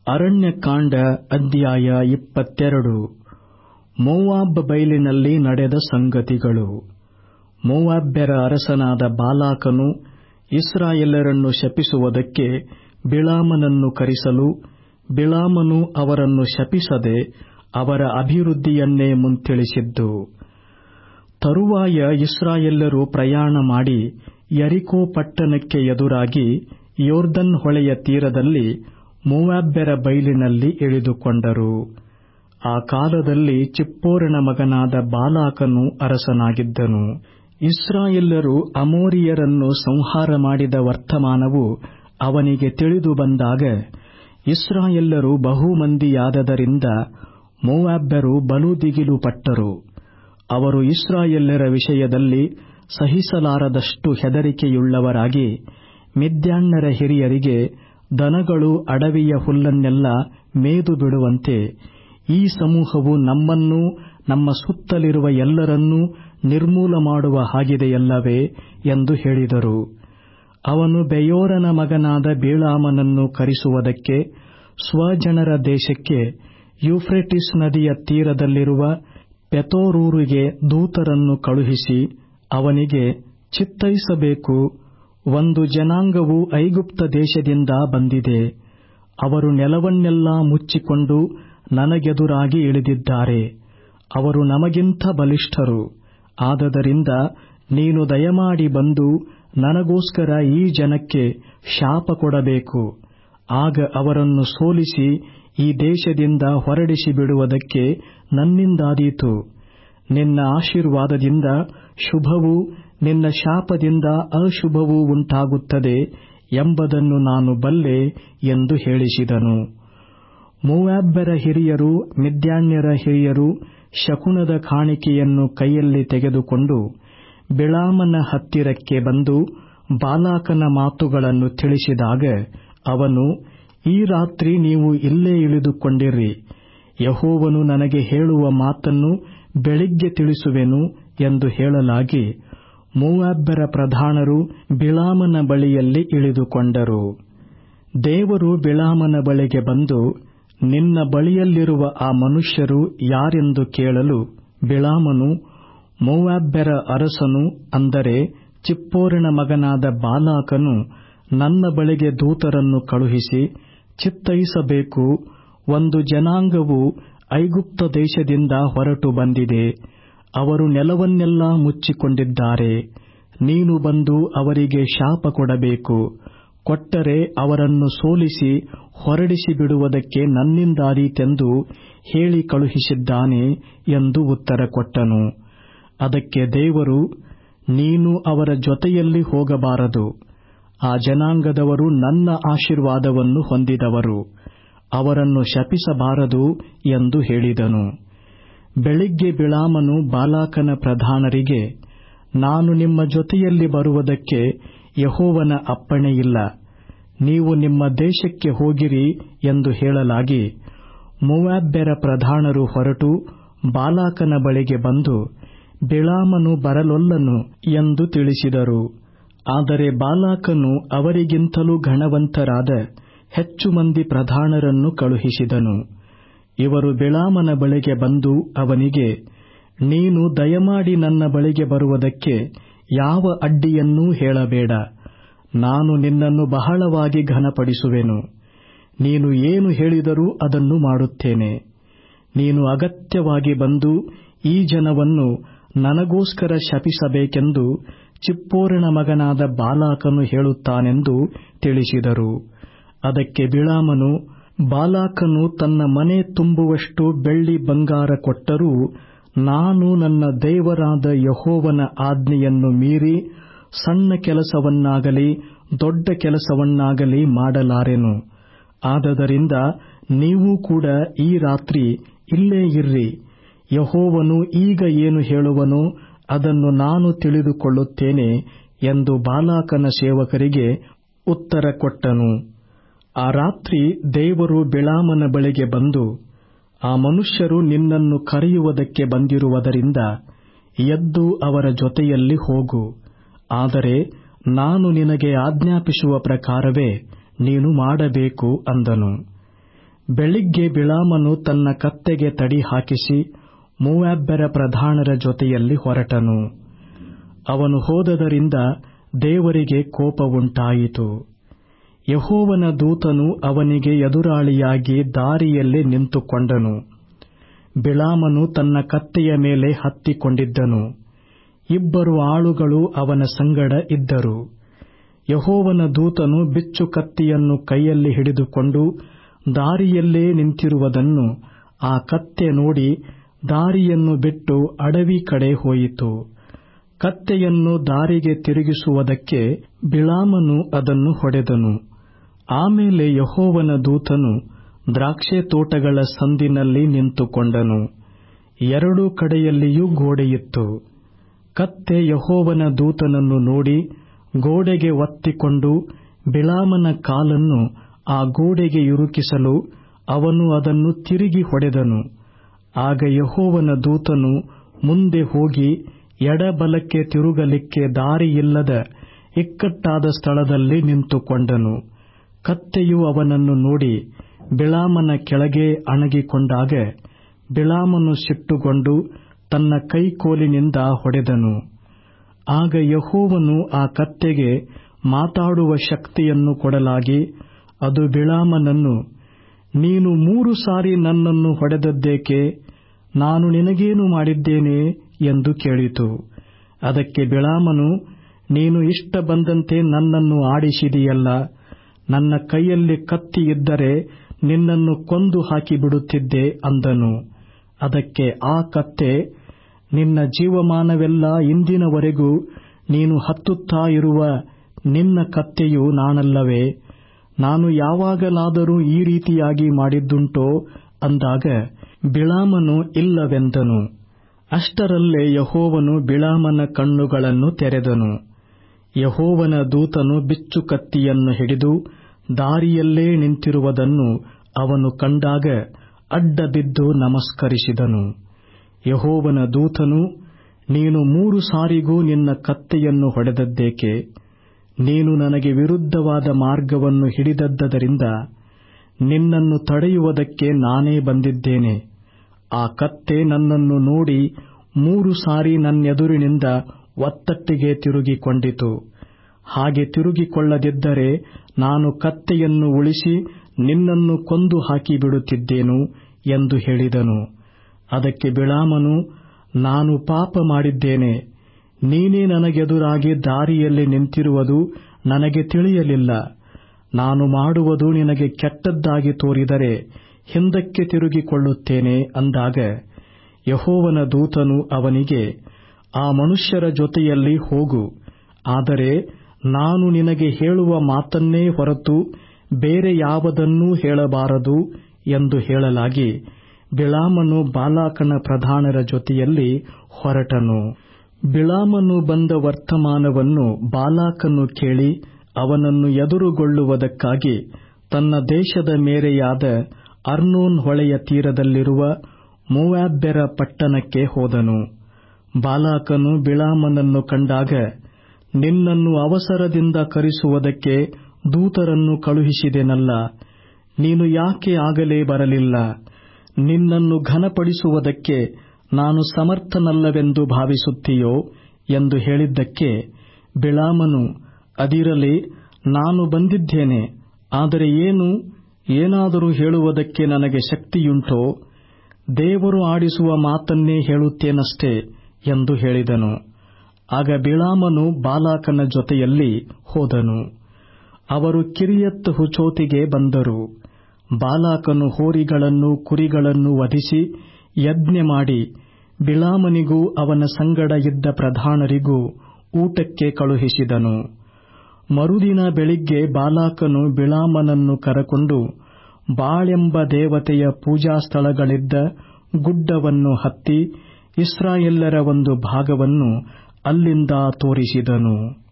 ಅರಣ್ಯಕಾಂಡ ಅಧ್ಯಾಯ ಇಪ್ಪತ್ತೆರಡು ಮೋವಾಬ್ ಬೈಲಿನಲ್ಲಿ ನಡೆದ ಸಂಗತಿಗಳು ಮೋವಾಬ್ಯರ ಅರಸನಾದ ಬಾಲಾಕನು ಇಸ್ರಾಯೇಲರನ್ನು ಶಪಿಸುವುದಕ್ಕೆ ಬಿಳಾಮನನ್ನು ಕರೆಸಲು ಬಿಳಾಮನು ಅವರನ್ನು ಶಪಿಸದೆ ಅವರ ಅಭಿವೃದ್ಧಿಯನ್ನೇ ಮುಂತಿಳಿಸಿದ್ದು ತರುವಾಯ ಇಸ್ರಾಯೇಲ್ಯರು ಪ್ರಯಾಣ ಮಾಡಿ ಯರಿಕೋ ಪಟ್ಟಣಕ್ಕೆ ಎದುರಾಗಿ ಯೊರ್ದನ್ ಹೊಳೆಯ ತೀರದಲ್ಲಿ ಮೋವಾಬ್ಯರ ಬೈಲಿನಲ್ಲಿ ಇಳಿದುಕೊಂಡರು ಆ ಕಾಲದಲ್ಲಿ ಚಿಪ್ಪೋರನ ಮಗನಾದ ಬಾಲಾಕನು ಅರಸನಾಗಿದ್ದನು ಇಸ್ರಾಯೇಲ್ಯರು ಅಮೋರಿಯರನ್ನು ಸಂಹಾರ ಮಾಡಿದ ವರ್ತಮಾನವು ಅವನಿಗೆ ತಿಳಿದು ಬಂದಾಗ ಇಸ್ರಾಯೇಲ್ಯರು ಬಹುಮಂದಿಯಾದದರಿಂದ ಮೋವಾಬ್ಯರು ಬಲು ದಿಗಿಲು ಪಟ್ಟರು ಅವರು ಇಸ್ರಾಯೇಲ್ಯರ ವಿಷಯದಲ್ಲಿ ಸಹಿಸಲಾರದಷ್ಟು ಹೆದರಿಕೆಯುಳ್ಳವರಾಗಿ ಮಿದ್ಯಾನ್ಯರ ಹಿರಿಯರಿಗೆ ದನಗಳು ಅಡವಿಯ ಹುಲ್ಲನ್ನೆಲ್ಲ ಮೇದು ಬಿಡುವಂತೆ ಈ ಸಮೂಹವು ನಮ್ಮನ್ನೂ ನಮ್ಮ ಸುತ್ತಲಿರುವ ಎಲ್ಲರನ್ನೂ ನಿರ್ಮೂಲ ಮಾಡುವ ಹಾಗಿದೆಯಲ್ಲವೇ ಎಂದು ಹೇಳಿದರು ಅವನು ಬೆಯೋರನ ಮಗನಾದ ಬಿಳಾಮನನ್ನು ಕರೆಸುವುದಕ್ಕೆ ಸ್ವಜನರ ದೇಶಕ್ಕೆ ಯೂಫ್ರೆಟಿಸ್ ನದಿಯ ತೀರದಲ್ಲಿರುವ ಪೆತೋರೂರಿಗೆ ದೂತರನ್ನು ಕಳುಹಿಸಿ ಅವನಿಗೆ ಚಿತ್ತೈಸಬೇಕು ಒಂದು ಜನಾಂಗವು ಐಗುಪ್ತ ದೇಶದಿಂದ ಬಂದಿದೆ ಅವರು ನೆಲವನ್ನೆಲ್ಲಾ ಮುಚ್ಚಿಕೊಂಡು ನನಗೆದುರಾಗಿ ಇಳಿದಿದ್ದಾರೆ ಅವರು ನಮಗಿಂತ ಬಲಿಷ್ಠರು ಆದದರಿಂದ ನೀನು ದಯಮಾಡಿ ಬಂದು ನನಗೋಸ್ಕರ ಈ ಜನಕ್ಕೆ ಶಾಪ ಕೊಡಬೇಕು ಆಗ ಅವರನ್ನು ಸೋಲಿಸಿ ಈ ದೇಶದಿಂದ ಹೊರಡಿಸಿ ಬಿಡುವುದಕ್ಕೆ ನನ್ನಿಂದಾದೀತು ನಿನ್ನ ಆಶೀರ್ವಾದದಿಂದ ಶುಭವೂ ನಿನ್ನ ಶಾಪದಿಂದ ಅಶುಭವೂ ಉಂಟಾಗುತ್ತದೆ ಎಂಬುದನ್ನು ನಾನು ಬಲ್ಲೆ ಎಂದು ಹೇಳಿಸಿದನು ಮೋವಾಬ್ಯರ ಹಿರಿಯರು ಮಿದ್ಯಾನ್ಯರ ಹಿರಿಯರು ಶಕುನದ ಕಾಣಿಕೆಯನ್ನು ಕೈಯಲ್ಲಿ ತೆಗೆದುಕೊಂಡು ಬಿಳಾಮನ ಹತ್ತಿರಕ್ಕೆ ಬಂದು ಬಾಲಾಕನ ಮಾತುಗಳನ್ನು ತಿಳಿಸಿದಾಗ ಅವನು ಈ ರಾತ್ರಿ ನೀವು ಇಲ್ಲೇ ಇಳಿದುಕೊಂಡಿರಿ ಯಹೋವನು ನನಗೆ ಹೇಳುವ ಮಾತನ್ನು ಬೆಳಿಗ್ಗೆ ತಿಳಿಸುವೆನು ಎಂದು ಹೇಳಲಾಗಿ ಮೋವಾಬ್ಯರ ಪ್ರಧಾನರು ಬಿಳಾಮನ ಬಳಿಯಲ್ಲಿ ಇಳಿದುಕೊಂಡರು ದೇವರು ಬಿಳಾಮನ ಬಳಿಗೆ ಬಂದು ನಿನ್ನ ಬಳಿಯಲ್ಲಿರುವ ಆ ಮನುಷ್ಯರು ಯಾರೆಂದು ಕೇಳಲು ಬಿಳಾಮನು ಮೋವಾಬ್ಯರ ಅರಸನು ಅಂದರೆ ಚಿಪ್ಪೋರನ ಮಗನಾದ ಬಾಲಾಕನು ನನ್ನ ಬಳಿಗೆ ದೂತರನ್ನು ಕಳುಹಿಸಿ ಚಿತ್ತೈಸಬೇಕು ಒಂದು ಜನಾಂಗವು ಐಗುಪ್ತ ದೇಶದಿಂದ ಹೊರಟು ಬಂದಿದೆ ಅವರು ನೆಲವನ್ನೆಲ್ಲಾ ಮುಚ್ಚಿಕೊಂಡಿದ್ದಾರೆ ನೀನು ಬಂದು ಅವರಿಗೆ ಶಾಪ ಕೊಡಬೇಕು ಕೊಟ್ಟರೆ ಅವರನ್ನು ಸೋಲಿಸಿ ಹೊರಡಿಸಿ ಬಿಡುವುದಕ್ಕೆ ನನ್ನಿಂದಾದೀತೆಂದು ಹೇಳಿ ಕಳುಹಿಸಿದ್ದಾನೆ ಎಂದು ಉತ್ತರ ಕೊಟ್ಟನು ಅದಕ್ಕೆ ದೇವರು ನೀನು ಅವರ ಜೊತೆಯಲ್ಲಿ ಹೋಗಬಾರದು ಆ ಜನಾಂಗದವರು ನನ್ನ ಆಶೀರ್ವಾದವನ್ನು ಹೊಂದಿದವರು ಅವರನ್ನು ಶಪಿಸಬಾರದು ಎಂದು ಹೇಳಿದನು ಬೆಳಿಗ್ಗೆ ಬಿಳಾಮನು ಬಾಲಾಕನ ಪ್ರಧಾನರಿಗೆ ನಾನು ನಿಮ್ಮ ಜೊತೆಯಲ್ಲಿ ಬರುವುದಕ್ಕೆ ಯಹೋವನ ಅಪ್ಪಣೆಯಿಲ್ಲ ನೀವು ನಿಮ್ಮ ದೇಶಕ್ಕೆ ಹೋಗಿರಿ ಎಂದು ಹೇಳಲಾಗಿ ಮೋವಾಬ್ಯರ ಪ್ರಧಾನರು ಹೊರಟು ಬಾಲಾಕನ ಬಳಿಗೆ ಬಂದು ಬಿಳಾಮನು ಬರಲೊಲ್ಲನು ಎಂದು ತಿಳಿಸಿದರು ಆದರೆ ಬಾಲಾಕನು ಅವರಿಗಿಂತಲೂ ಘನವಂತರಾದ ಹೆಚ್ಚು ಮಂದಿ ಪ್ರಧಾನರನ್ನು ಕಳುಹಿಸಿದನು ಇವರು ಬಿಳಾಮನ ಬಳಿಗೆ ಬಂದು ಅವನಿಗೆ ನೀನು ದಯಮಾಡಿ ನನ್ನ ಬಳಿಗೆ ಬರುವುದಕ್ಕೆ ಯಾವ ಅಡ್ಡಿಯನ್ನೂ ಹೇಳಬೇಡ ನಾನು ನಿನ್ನನ್ನು ಬಹಳವಾಗಿ ಘನಪಡಿಸುವೆನು ನೀನು ಏನು ಹೇಳಿದರೂ ಅದನ್ನು ಮಾಡುತ್ತೇನೆ ನೀನು ಅಗತ್ಯವಾಗಿ ಬಂದು ಈ ಜನವನ್ನು ನನಗೋಸ್ಕರ ಶಪಿಸಬೇಕೆಂದು ಚಿಪ್ಪೋರನ ಮಗನಾದ ಬಾಲಾಕನು ಹೇಳುತ್ತಾನೆಂದು ತಿಳಿಸಿದರು ಅದಕ್ಕೆ ಬಿಳಾಮನು ಬಾಲಾಕನು ತನ್ನ ಮನೆ ತುಂಬುವಷ್ಟು ಬೆಳ್ಳಿ ಬಂಗಾರ ಕೊಟ್ಟರೂ ನಾನು ನನ್ನ ದೇವರಾದ ಯಹೋವನ ಆಜ್ಞೆಯನ್ನು ಮೀರಿ ಸಣ್ಣ ಕೆಲಸವನ್ನಾಗಲಿ ದೊಡ್ಡ ಕೆಲಸವನ್ನಾಗಲಿ ಮಾಡಲಾರೆನು ಆದದರಿಂದ ನೀವು ಕೂಡ ಈ ರಾತ್ರಿ ಇಲ್ಲೇ ಇರ್ರಿ ಯಹೋವನು ಈಗ ಏನು ಹೇಳುವನೋ ಅದನ್ನು ನಾನು ತಿಳಿದುಕೊಳ್ಳುತ್ತೇನೆ ಎಂದು ಬಾಲಾಕನ ಸೇವಕರಿಗೆ ಉತ್ತರ ಕೊಟ್ಟನು ಆ ರಾತ್ರಿ ದೇವರು ಬಿಳಾಮನ ಬಳಿಗೆ ಬಂದು ಆ ಮನುಷ್ಯರು ನಿನ್ನನ್ನು ಕರೆಯುವುದಕ್ಕೆ ಬಂದಿರುವುದರಿಂದ ಎದ್ದು ಅವರ ಜೊತೆಯಲ್ಲಿ ಹೋಗು ಆದರೆ ನಾನು ನಿನಗೆ ಆಜ್ಞಾಪಿಸುವ ಪ್ರಕಾರವೇ ನೀನು ಮಾಡಬೇಕು ಅಂದನು ಬೆಳಿಗ್ಗೆ ಬಿಳಾಮನು ತನ್ನ ಕತ್ತೆಗೆ ತಡಿ ಹಾಕಿಸಿ ಮೂವಾಬ್ಬರ ಪ್ರಧಾನರ ಜೊತೆಯಲ್ಲಿ ಹೊರಟನು ಅವನು ಹೋದದರಿಂದ ದೇವರಿಗೆ ಕೋಪವುಂಟಾಯಿತು ಯಹೋವನ ದೂತನು ಅವನಿಗೆ ಎದುರಾಳಿಯಾಗಿ ದಾರಿಯಲ್ಲಿ ನಿಂತುಕೊಂಡನು ಬಿಳಾಮನು ತನ್ನ ಕತ್ತೆಯ ಮೇಲೆ ಹತ್ತಿಕೊಂಡಿದ್ದನು ಇಬ್ಬರು ಆಳುಗಳು ಅವನ ಸಂಗಡ ಇದ್ದರು ಯಹೋವನ ದೂತನು ಬಿಚ್ಚು ಕತ್ತಿಯನ್ನು ಕೈಯಲ್ಲಿ ಹಿಡಿದುಕೊಂಡು ದಾರಿಯಲ್ಲೇ ನಿಂತಿರುವುದನ್ನು ಆ ಕತ್ತೆ ನೋಡಿ ದಾರಿಯನ್ನು ಬಿಟ್ಟು ಅಡವಿ ಕಡೆ ಹೋಯಿತು ಕತ್ತೆಯನ್ನು ದಾರಿಗೆ ತಿರುಗಿಸುವುದಕ್ಕೆ ಬಿಳಾಮನು ಅದನ್ನು ಹೊಡೆದನು ಆಮೇಲೆ ಯಹೋವನ ದೂತನು ದ್ರಾಕ್ಷೆ ತೋಟಗಳ ಸಂದಿನಲ್ಲಿ ನಿಂತುಕೊಂಡನು ಎರಡೂ ಕಡೆಯಲ್ಲಿಯೂ ಗೋಡೆಯಿತ್ತು ಕತ್ತೆ ಯಹೋವನ ದೂತನನ್ನು ನೋಡಿ ಗೋಡೆಗೆ ಒತ್ತಿಕೊಂಡು ಬಿಳಾಮನ ಕಾಲನ್ನು ಆ ಗೋಡೆಗೆ ಇರುಕಿಸಲು ಅವನು ಅದನ್ನು ತಿರುಗಿ ಹೊಡೆದನು ಆಗ ಯಹೋವನ ದೂತನು ಮುಂದೆ ಹೋಗಿ ಎಡಬಲಕ್ಕೆ ತಿರುಗಲಿಕ್ಕೆ ದಾರಿಯಿಲ್ಲದ ಇಕ್ಕಟ್ಟಾದ ಸ್ಥಳದಲ್ಲಿ ನಿಂತುಕೊಂಡನು ಕತ್ತೆಯು ಅವನನ್ನು ನೋಡಿ ಬಿಳಾಮನ ಕೆಳಗೆ ಅಣಗಿಕೊಂಡಾಗ ಬಿಳಾಮನು ಸಿಟ್ಟುಗೊಂಡು ತನ್ನ ಕೈಕೋಲಿನಿಂದ ಹೊಡೆದನು ಆಗ ಯಹೋವನು ಆ ಕತ್ತೆಗೆ ಮಾತಾಡುವ ಶಕ್ತಿಯನ್ನು ಕೊಡಲಾಗಿ ಅದು ಬಿಳಾಮನನ್ನು ನೀನು ಮೂರು ಸಾರಿ ನನ್ನನ್ನು ಹೊಡೆದದ್ದೇಕೆ ನಾನು ನಿನಗೇನು ಮಾಡಿದ್ದೇನೆ ಎಂದು ಕೇಳಿತು ಅದಕ್ಕೆ ಬಿಳಾಮನು ನೀನು ಇಷ್ಟ ಬಂದಂತೆ ನನ್ನನ್ನು ಆಡಿಸಿದೆಯಲ್ಲ ನನ್ನ ಕೈಯಲ್ಲಿ ಕತ್ತಿ ಇದ್ದರೆ ನಿನ್ನನ್ನು ಕೊಂದು ಹಾಕಿಬಿಡುತ್ತಿದ್ದೆ ಅಂದನು ಅದಕ್ಕೆ ಆ ಕತ್ತೆ ನಿನ್ನ ಜೀವಮಾನವೆಲ್ಲ ಇಂದಿನವರೆಗೂ ನೀನು ಹತ್ತುತ್ತಾ ಇರುವ ನಿನ್ನ ಕತ್ತೆಯು ನಾನಲ್ಲವೇ ನಾನು ಯಾವಾಗಲಾದರೂ ಈ ರೀತಿಯಾಗಿ ಮಾಡಿದ್ದುಂಟೋ ಅಂದಾಗ ಬಿಳಾಮನು ಇಲ್ಲವೆಂದನು ಅಷ್ಟರಲ್ಲೇ ಯಹೋವನು ಬಿಳಾಮನ ಕಣ್ಣುಗಳನ್ನು ತೆರೆದನು ಯಹೋವನ ದೂತನು ಬಿಚ್ಚು ಕತ್ತಿಯನ್ನು ಹಿಡಿದು ದಾರಿಯಲ್ಲೇ ನಿಂತಿರುವುದನ್ನು ಅವನು ಕಂಡಾಗ ಅಡ್ಡ ಬಿದ್ದು ನಮಸ್ಕರಿಸಿದನು ಯಹೋವನ ದೂತನು ನೀನು ಮೂರು ಸಾರಿಗೂ ನಿನ್ನ ಕತ್ತೆಯನ್ನು ಹೊಡೆದದ್ದೇಕೆ ನೀನು ನನಗೆ ವಿರುದ್ಧವಾದ ಮಾರ್ಗವನ್ನು ಹಿಡಿದದ್ದರಿಂದ ನಿನ್ನನ್ನು ತಡೆಯುವುದಕ್ಕೆ ನಾನೇ ಬಂದಿದ್ದೇನೆ ಆ ಕತ್ತೆ ನನ್ನನ್ನು ನೋಡಿ ಮೂರು ಸಾರಿ ನನ್ನೆದುರಿನಿಂದ ಒತ್ತಟ್ಟಿಗೆ ತಿರುಗಿಕೊಂಡಿತು ಹಾಗೆ ತಿರುಗಿಕೊಳ್ಳದಿದ್ದರೆ ನಾನು ಕತ್ತೆಯನ್ನು ಉಳಿಸಿ ನಿನ್ನನ್ನು ಕೊಂದು ಹಾಕಿಬಿಡುತ್ತಿದ್ದೇನು ಎಂದು ಹೇಳಿದನು ಅದಕ್ಕೆ ಬಿಳಾಮನು ನಾನು ಪಾಪ ಮಾಡಿದ್ದೇನೆ ನೀನೇ ನನಗೆದುರಾಗಿ ದಾರಿಯಲ್ಲಿ ನಿಂತಿರುವುದು ನನಗೆ ತಿಳಿಯಲಿಲ್ಲ ನಾನು ಮಾಡುವುದು ನಿನಗೆ ಕೆಟ್ಟದ್ದಾಗಿ ತೋರಿದರೆ ಹಿಂದಕ್ಕೆ ತಿರುಗಿಕೊಳ್ಳುತ್ತೇನೆ ಅಂದಾಗ ಯಹೋವನ ದೂತನು ಅವನಿಗೆ ಆ ಮನುಷ್ಯರ ಜೊತೆಯಲ್ಲಿ ಹೋಗು ಆದರೆ ನಾನು ನಿನಗೆ ಹೇಳುವ ಮಾತನ್ನೇ ಹೊರತು ಬೇರೆ ಯಾವುದನ್ನೂ ಹೇಳಬಾರದು ಎಂದು ಹೇಳಲಾಗಿ ಬಿಳಾಮನು ಬಾಲಾಕನ ಪ್ರಧಾನರ ಜೊತೆಯಲ್ಲಿ ಹೊರಟನು ಬಿಳಾಮನು ಬಂದ ವರ್ತಮಾನವನ್ನು ಬಾಲಾಕನು ಕೇಳಿ ಅವನನ್ನು ಎದುರುಗೊಳ್ಳುವುದಕ್ಕಾಗಿ ತನ್ನ ದೇಶದ ಮೇರೆಯಾದ ಅರ್ನೋನ್ ಹೊಳೆಯ ತೀರದಲ್ಲಿರುವ ಮೋವಾಬ್ಬೆರ ಪಟ್ಟಣಕ್ಕೆ ಹೋದನು ಬಾಲಾಕನು ಬಿಳಾಮನನ್ನು ಕಂಡಾಗ ನಿನ್ನನ್ನು ಅವಸರದಿಂದ ಕರೆಸುವುದಕ್ಕೆ ದೂತರನ್ನು ಕಳುಹಿಸಿದೆನಲ್ಲ ನೀನು ಯಾಕೆ ಆಗಲೇ ಬರಲಿಲ್ಲ ನಿನ್ನನ್ನು ಘನಪಡಿಸುವುದಕ್ಕೆ ನಾನು ಸಮರ್ಥನಲ್ಲವೆಂದು ಭಾವಿಸುತ್ತೀಯೋ ಎಂದು ಹೇಳಿದ್ದಕ್ಕೆ ಬಿಳಾಮನು ಅದಿರಲಿ ನಾನು ಬಂದಿದ್ದೇನೆ ಆದರೆ ಏನು ಏನಾದರೂ ಹೇಳುವುದಕ್ಕೆ ನನಗೆ ಶಕ್ತಿಯುಂಟೋ ದೇವರು ಆಡಿಸುವ ಮಾತನ್ನೇ ಹೇಳುತ್ತೇನಷ್ಟೇ ಎಂದು ಹೇಳಿದನು ಆಗ ಬಿಳಾಮನು ಬಾಲಾಕನ ಜೊತೆಯಲ್ಲಿ ಹೋದನು ಅವರು ಕಿರಿಯತ್ ಹುಚೋತಿಗೆ ಬಂದರು ಬಾಲಾಕನು ಹೋರಿಗಳನ್ನು ಕುರಿಗಳನ್ನು ವಧಿಸಿ ಯಜ್ಞ ಮಾಡಿ ಬಿಳಾಮನಿಗೂ ಅವನ ಸಂಗಡ ಇದ್ದ ಪ್ರಧಾನರಿಗೂ ಊಟಕ್ಕೆ ಕಳುಹಿಸಿದನು ಮರುದಿನ ಬೆಳಿಗ್ಗೆ ಬಾಲಾಕನು ಬಿಳಾಮನನ್ನು ಕರಕೊಂಡು ಬಾಳೆಂಬ ದೇವತೆಯ ಪೂಜಾ ಸ್ಥಳಗಳಿದ್ದ ಗುಡ್ಡವನ್ನು ಹತ್ತಿ ಇಸ್ರಾಯೇಲ್ಯರ ಒಂದು ಭಾಗವನ್ನು ಅಲ್ಲಿಂದ ತೋರಿಸಿದನು